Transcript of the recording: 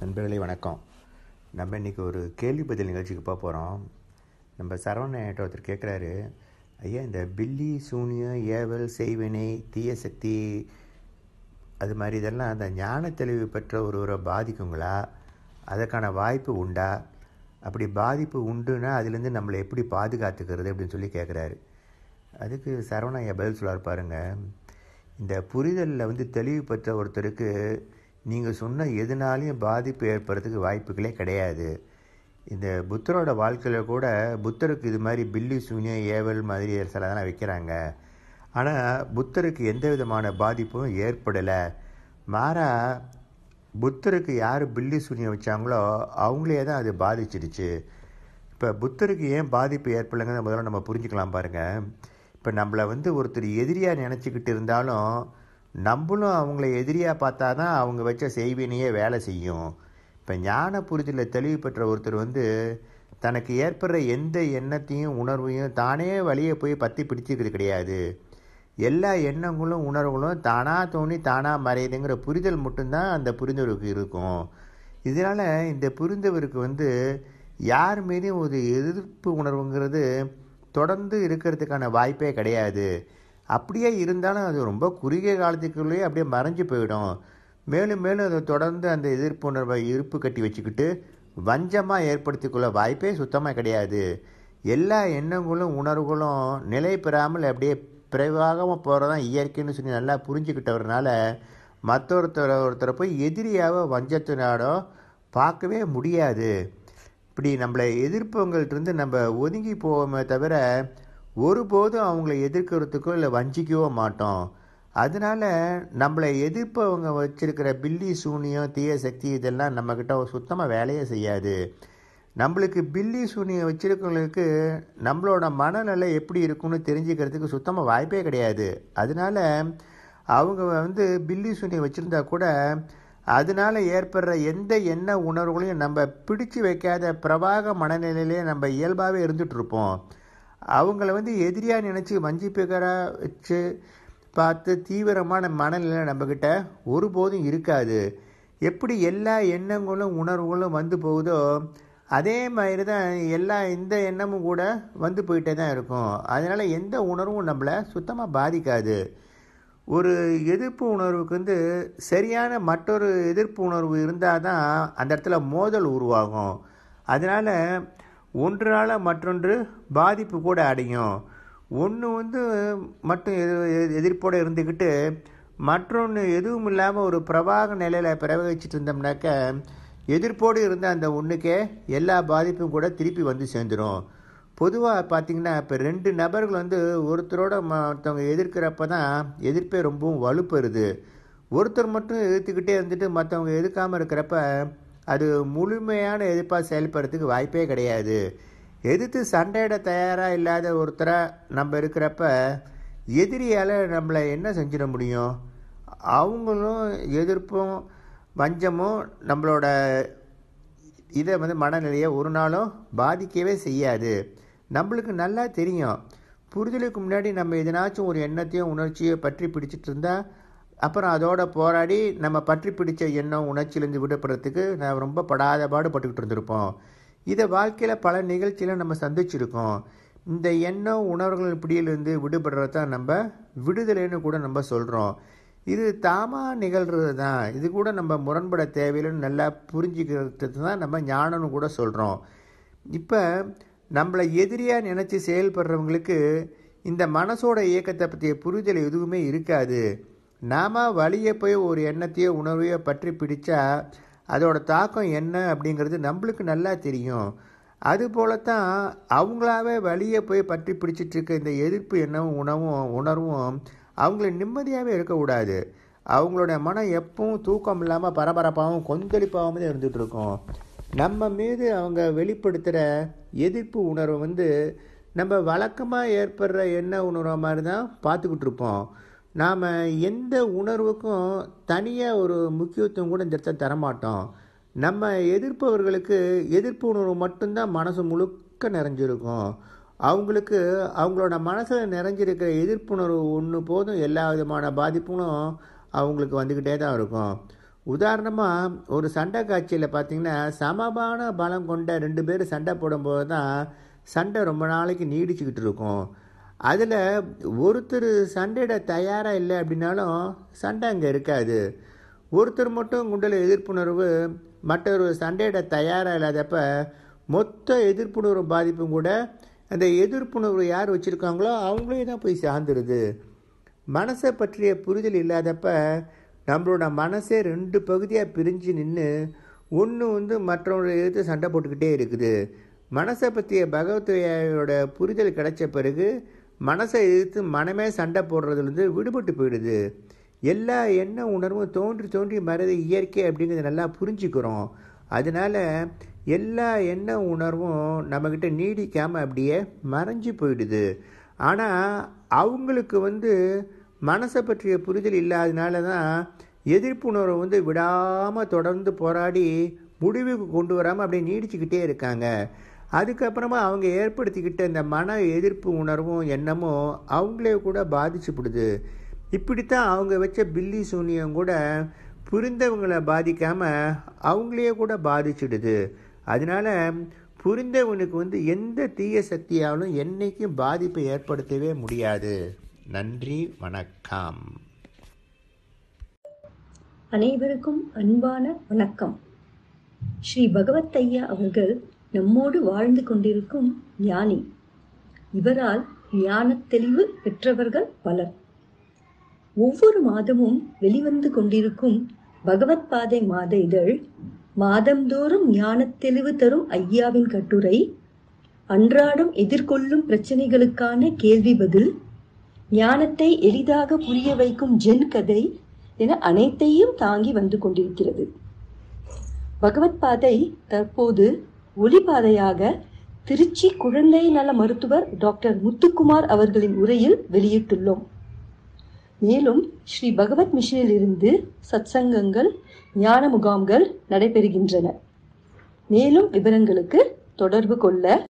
நண்பர்களே வணக்கம் நம்ம இன்றைக்கி ஒரு கேள்வி பதில் நிகழ்ச்சிக்கு போக போகிறோம் நம்ம சரவணன்ட்ட ஒருத்தர் கேட்குறாரு ஐயா இந்த பில்லி சூனியம் ஏவல் செய்வினை தீய சக்தி அது மாதிரி இதெல்லாம் அந்த ஞான தெளிவு பெற்ற ஒருவரை பாதிக்குங்களா அதற்கான வாய்ப்பு உண்டா அப்படி பாதிப்பு உண்டுன்னா அதுலேருந்து நம்மளை எப்படி பாதுகாத்துக்கிறது அப்படின்னு சொல்லி கேட்குறாரு அதுக்கு சரவணன் ஐயா பதில் சொல்லார் பாருங்க இந்த புரிதலில் வந்து தெளிவு பெற்ற ஒருத்தருக்கு நீங்கள் சொன்ன எதுனாலையும் பாதிப்பு ஏற்படுறதுக்கு வாய்ப்புகளே கிடையாது இந்த புத்தரோட வாழ்க்கையில் கூட புத்தருக்கு இது மாதிரி பில்லி சூனியம் ஏவல் மாதிரி சிலதெல்லாம் வைக்கிறாங்க ஆனால் புத்தருக்கு எந்த விதமான பாதிப்பும் ஏற்படலை மாறா புத்தருக்கு யார் பில்லி சூனியம் வச்சாங்களோ அவங்களே தான் அது பாதிச்சிடுச்சு இப்போ புத்தருக்கு ஏன் பாதிப்பு ஏற்படலைங்கிறத முதல்ல நம்ம புரிஞ்சுக்கலாம் பாருங்கள் இப்போ நம்மளை வந்து ஒருத்தர் எதிரியாக நினச்சிக்கிட்டு இருந்தாலும் நம்மளும் அவங்கள எதிரியாக பார்த்தா தான் அவங்க வச்ச செய்வினையே வேலை செய்யும் இப்போ ஞான புரிதலில் தெளிவு பெற்ற ஒருத்தர் வந்து தனக்கு ஏற்படுற எந்த எண்ணத்தையும் உணர்வையும் தானே வழியை போய் பற்றி பிடிச்சிக்கிறது கிடையாது எல்லா எண்ணங்களும் உணர்வுகளும் தானாக தோணி தானாக மறையுதுங்கிற புரிதல் மட்டும்தான் அந்த புரிந்தவருக்கு இருக்கும் இதனால் இந்த புரிந்தவருக்கு வந்து யார் மீதும் ஒரு எதிர்ப்பு உணர்வுங்கிறது தொடர்ந்து இருக்கிறதுக்கான வாய்ப்பே கிடையாது அப்படியே இருந்தாலும் அது ரொம்ப குறுகிய காலத்துக்குள்ளேயே அப்படியே மறைஞ்சு போயிடும் மேலும் மேலும் அதை தொடர்ந்து அந்த எதிர்ப்பு உணர்வை இருப்பு கட்டி வச்சுக்கிட்டு வஞ்சமாக ஏற்படுத்திக்கொள்ள வாய்ப்பே சுத்தமாக கிடையாது எல்லா எண்ணங்களும் உணர்வுகளும் நிலை பெறாமல் அப்படியே பிரவாகமாக போகிறதான் இயற்கைன்னு சொல்லி நல்லா புரிஞ்சுக்கிட்டவரனால மற்றொருத்தர் ஒருத்தரை போய் எதிரியாக வஞ்சத்தினாடோ பார்க்கவே முடியாது இப்படி நம்மளை எதிர்ப்பவங்கள்ட்ட நம்ம ஒதுங்கி போவோமே தவிர ஒருபோதும் அவங்கள எதிர்க்கிறதுக்கோ இல்லை வஞ்சிக்கவோ மாட்டோம் அதனால நம்மளை எதிர்ப்பவங்க வச்சிருக்கிற பில்லி சூனியம் தீய சக்தி இதெல்லாம் நம்மக்கிட்ட சுத்தமாக வேலையே செய்யாது நம்மளுக்கு பில்லி சூனியம் வச்சிருக்கவங்களுக்கு நம்மளோட மனநிலை எப்படி இருக்குன்னு தெரிஞ்சுக்கிறதுக்கு சுத்தமாக வாய்ப்பே கிடையாது அதனால அவங்க வந்து பில்லி சூனியம் வச்சுருந்தா கூட அதனால ஏற்படுற எந்த எண்ண உணர்வுகளையும் நம்ம பிடிச்சு வைக்காத பிரவாக மனநிலையிலே நம்ம இயல்பாகவே இருந்துட்டு இருப்போம் அவங்கள வந்து எதிரியாக நினச்சி வஞ்சிப்புக்காரா வச்சு பார்த்து தீவிரமான மனநிலை நம்மக்கிட்ட ஒருபோதும் இருக்காது எப்படி எல்லா எண்ணங்களும் உணர்வுகளும் வந்து போகுதோ அதே மாதிரி தான் எல்லா எந்த எண்ணமும் கூட வந்து போயிட்டே தான் இருக்கும் அதனால் எந்த உணர்வும் நம்மளை சுத்தமாக பாதிக்காது ஒரு எதிர்ப்பு உணர்வுக்கு வந்து சரியான மற்றொரு எதிர்ப்பு உணர்வு இருந்தால் தான் அந்த இடத்துல மோதல் உருவாகும் அதனால் ஒன்றால் மற்றொன்று பாதிப்பு கூட அடையும் ஒன்று வந்து மட்டும் எது எதிர்ப்போடு இருந்துக்கிட்டு மற்றொன்று எதுவும் இல்லாமல் ஒரு பிரவாக நிலையில் பிரவகிச்சிட்டு இருந்தோம்னாக்க எதிர்ப்போடு இருந்த அந்த ஒன்றுக்கே எல்லா பாதிப்பும் கூட திருப்பி வந்து சேர்ந்துடும் பொதுவாக பார்த்திங்கன்னா இப்போ ரெண்டு நபர்கள் வந்து ஒருத்தரோட மற்றவங்க எதிர்க்கிறப்ப தான் எதிர்ப்பே ரொம்பவும் வலுப்பெறுது ஒருத்தர் மட்டும் எதிர்த்துக்கிட்டே இருந்துட்டு மற்றவங்க எதிர்க்காமல் இருக்கிறப்ப அது முழுமையான எதிர்ப்பாக செயல்படுறதுக்கு வாய்ப்பே கிடையாது எதிர்த்து சண்டையிட தயாராக இல்லாத ஒருத்தராக நம்ம இருக்கிறப்ப எதிரியால் நம்மளை என்ன செஞ்சிட முடியும் அவங்களும் எதிர்ப்பும் வஞ்சமும் நம்மளோட இதை வந்து மனநிலையை ஒரு நாளும் பாதிக்கவே செய்யாது நம்மளுக்கு நல்லா தெரியும் புரிதலுக்கு முன்னாடி நம்ம எதனாச்சும் ஒரு எண்ணத்தையும் உணர்ச்சியோ பற்றி பிடிச்சிட்டு இருந்தால் அப்புறம் அதோட போராடி நம்ம பற்றி பிடிச்ச எண்ணம் உணர்ச்சியிலேருந்து விடுபடுறதுக்கு நான் ரொம்ப படாத பாடுபட்டுக்கிட்டு இருந்திருப்போம் இதை வாழ்க்கையில் பல நிகழ்ச்சியில் நம்ம சந்திச்சிருக்கோம் இந்த எண்ணம் உணர்வுகள் பிடியிலிருந்து விடுபடுறது தான் நம்ம விடுதலைன்னு கூட நம்ம சொல்கிறோம் இது தாமாக நிகழ்கிறது தான் இது கூட நம்ம முரண்பட தேவையில்லைன்னு நல்லா புரிஞ்சுக்கிறது தான் நம்ம ஞானம்னு கூட சொல்கிறோம் இப்போ நம்மளை எதிரியாக நினச்சி செயல்படுறவங்களுக்கு இந்த மனசோட இயக்கத்தை பற்றிய புரிதல் எதுவுமே இருக்காது நாம் வழியை போய் ஒரு எண்ணத்தையோ உணர்வையோ பற்றி பிடிச்சா அதோட தாக்கம் என்ன அப்படிங்கிறது நம்மளுக்கு நல்லா தெரியும் அதுபோல தான் அவங்களாவே வழியை போய் பற்றி பிடிச்சிட்டு இருக்க இந்த எதிர்ப்பு எண்ணமும் உணவும் உணர்வும் அவங்கள நிம்மதியாகவே இருக்கக்கூடாது அவங்களோட மனம் எப்பவும் தூக்கம் இல்லாமல் பரபரப்பாகவும் கொந்தளிப்பாகவும் தான் இருந்துகிட்டு இருக்கும் நம்ம மீது அவங்க வெளிப்படுத்துகிற எதிர்ப்பு உணர்வை வந்து நம்ம வழக்கமாக ஏற்படுற எண்ண உணர்வு மாதிரி தான் பார்த்துக்கிட்டு இருப்போம் நாம் எந்த உணர்வுக்கும் தனியாக ஒரு முக்கியத்துவம் கூட இந்த இடத்துல தரமாட்டோம் நம்ம எதிர்ப்பவர்களுக்கு எதிர்ப்பு உணர்வு மட்டும்தான் மனசு முழுக்க நிறைஞ்சிருக்கும் அவங்களுக்கு அவங்களோட மனசில் நிறைஞ்சிருக்கிற எதிர்ப்புணர்வு ஒன்று போதும் எல்லா விதமான பாதிப்புகளும் அவங்களுக்கு வந்துக்கிட்டே தான் இருக்கும் உதாரணமாக ஒரு சண்டை காட்சியில் பார்த்தீங்கன்னா சமமான பலம் கொண்ட ரெண்டு பேர் சண்டை போடும்போது தான் சண்டை ரொம்ப நாளைக்கு நீடிச்சுக்கிட்டு இருக்கும் அதில் ஒருத்தர் சண்டையிட தயாராக இல்லை அப்படின்னாலும் சண்டை அங்கே இருக்காது ஒருத்தர் மட்டும் குண்டல எதிர்ப்புணர்வு மற்றொரு சண்டையிட தயாராக இல்லாதப்ப மொத்த எதிர்ப்புணர்வு பாதிப்பும் கூட அந்த எதிர்ப்புணர்வு யார் வச்சுருக்காங்களோ அவங்களே தான் போய் சார்ந்துருது மனசை பற்றிய புரிதல் இல்லாதப்ப நம்மளோட மனசே ரெண்டு பகுதியாக பிரிஞ்சு நின்று ஒன்று வந்து மற்றவங்களை எதிர்த்து சண்டை போட்டுக்கிட்டே இருக்குது மனசை பற்றிய பகவத்கையோட புரிதல் கிடைச்ச பிறகு மனசை எதிர்த்து மனமே சண்டை போடுறதுலேருந்து விடுபட்டு போயிடுது எல்லா எண்ண உணர்வும் தோன்றி தோன்றி மறதி இயற்கை அப்படிங்கிறத நல்லா புரிஞ்சுக்கிறோம் அதனால எல்லா எண்ண உணர்வும் நம்மக்கிட்ட நீடிக்காமல் அப்படியே மறைஞ்சு போயிடுது ஆனால் அவங்களுக்கு வந்து மனசை பற்றிய புரிதல் இல்லாதனால தான் எதிர்ப்புணர்வை வந்து விடாமல் தொடர்ந்து போராடி முடிவுக்கு கொண்டு வராமல் அப்படியே நீடிச்சுக்கிட்டே இருக்காங்க அதுக்கப்புறமா அவங்க ஏற்படுத்திக்கிட்ட இந்த மன எதிர்ப்பு உணர்வும் எண்ணமும் அவங்களே கூட பாதிச்சுப்படுது இப்படித்தான் அவங்க வச்ச பில்லி சூனியம் கூட புரிந்தவங்களை பாதிக்காமல் அவங்களே கூட பாதிச்சிடுது அதனால புரிந்தவனுக்கு வந்து எந்த தீய சக்தியாலும் என்னைக்கும் பாதிப்பை ஏற்படுத்தவே முடியாது நன்றி வணக்கம் அனைவருக்கும் அன்பான வணக்கம் ஸ்ரீ பகவத் ஐயா அவர்கள் நம்மோடு வாழ்ந்து கொண்டிருக்கும் ஞானி இவரால் ஞானத் தெளிவு பெற்றவர்கள் பலர் ஒவ்வொரு மாதமும் வெளிவந்து கொண்டிருக்கும் பகவத் பாதை மாத இதழ் மாதந்தோறும் ஞானத் தெளிவு தரும் ஐயாவின் கட்டுரை அன்றாடம் எதிர்கொள்ளும் பிரச்சனைகளுக்கான கேள்வி பதில் ஞானத்தை எளிதாக புரிய வைக்கும் ஜென் கதை என அனைத்தையும் தாங்கி வந்து கொண்டிருக்கிறது பகவத் பாதை தற்போது ஒளிபாதையாக திருச்சி குழந்தை நல மருத்துவர் டாக்டர் முத்துக்குமார் அவர்களின் உரையில் வெளியிட்டுள்ளோம் மேலும் ஸ்ரீ பகவத் மிஷனில் இருந்து சத்சங்கங்கள் ஞான முகாம்கள் நடைபெறுகின்றன மேலும் விவரங்களுக்கு தொடர்பு கொள்ள